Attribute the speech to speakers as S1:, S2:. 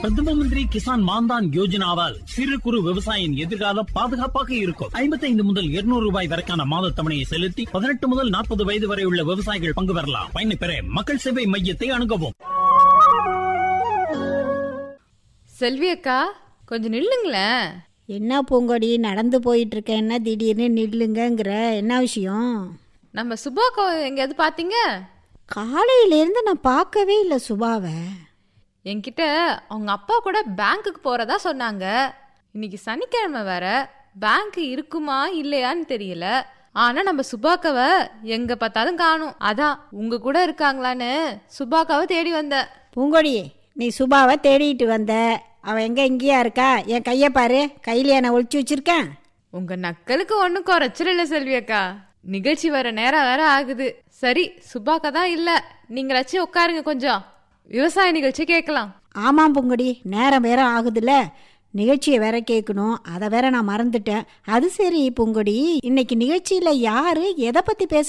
S1: பிரதம மந்திரி கிசான் மான்தான் யோஜனாவால் சிறு குறு விவசாயியின் எதிர்காலம் பாதுகாப்பாக இருக்கும் ஐம்பத்தைந்து முதல் இருநூறு ரூபாய் வரைக்கான மாத தவணையை செலுத்தி பதினெட்டு முதல் நாற்பது வயது வரை உள்ள விவசாயிகள் பங்கு பெறலாம் பயனை பெற மக்கள் சேவை மையத்தை அணுகவும்
S2: செல்வி அக்கா கொஞ்சம் நில்லுங்களேன்
S3: என்ன பூங்கொடி நடந்து போயிட்டு இருக்க என்ன திடீர்னு நில்லுங்கங்கிற என்ன விஷயம்
S2: நம்ம சுபாக்கா எங்கேயாவது பார்த்தீங்க
S3: காலையிலேருந்து நான் பார்க்கவே இல்லை சுபாவை
S2: என்கிட்ட அவங்க அப்பா கூட பேங்க்குக்கு போறதா சொன்னாங்க இன்னைக்கு சனிக்கிழமை வேற பேங்க் இருக்குமா இல்லையான்னு தெரியல ஆனா நம்ம சுபாக்காவை எங்க பார்த்தாலும் காணும் அதான் உங்க கூட இருக்காங்களான்னு சுபாக்காவை தேடி வந்தேன்
S3: பூங்கொடி நீ சுபாவை தேடிட்டு வந்த அவன் எங்க இங்கேயா இருக்கா என் கையை பாரு கையில நான் ஒளிச்சு வச்சிருக்கேன்
S2: உங்க நக்கலுக்கு ஒன்றும் குறைச்சல் இல்லை செல்வி அக்கா நிகழ்ச்சி வர நேரம் வேற ஆகுது சரி சுபாக்கா தான் இல்ல நீங்களாச்சும் உட்காருங்க கொஞ்சம் விவசாய நிகழ்ச்சி கேட்கலாம்
S3: ஆமாம் பூங்கொடி நேரம் வேற ஆகுதுல்ல நிகழ்ச்சியை வேற கேட்கணும் அதை வேற நான் மறந்துட்டேன் அது சரி பூங்கொடி இன்னைக்கு நிகழ்ச்சியில யாரு எதை பத்தி பேச